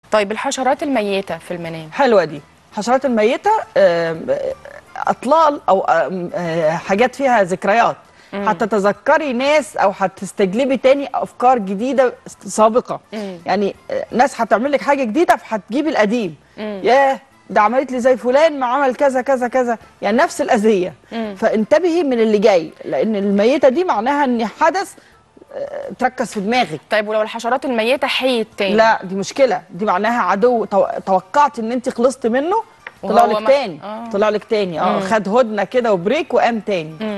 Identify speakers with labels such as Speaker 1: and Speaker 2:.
Speaker 1: طيب الحشرات الميته في المنام
Speaker 2: حلوه دي الحشرات الميته آم، آه، اطلال او آم، آه، حاجات فيها ذكريات هتتذكري ناس او هتستجلبي تاني افكار جديده سابقه يعني آه، ناس هتعمل لك حاجه جديده فهتجيبي القديم ياه ده عملت لي زي فلان ما عمل كذا كذا كذا يعني نفس الاذيه فانتبهي من اللي جاي لان الميته دي معناها ان حدث آه، تركز في دماغك
Speaker 1: طيب ولو الحشرات الميته حيت تاني
Speaker 2: لا دي مشكله دي معناها عدو تو- توقعت ان انت خلصت منه طلع
Speaker 1: وهو
Speaker 2: لك
Speaker 1: ما-
Speaker 2: تاني
Speaker 1: آه.
Speaker 2: طلع لك تاني اه خد هدنه كده وبريك وقام تاني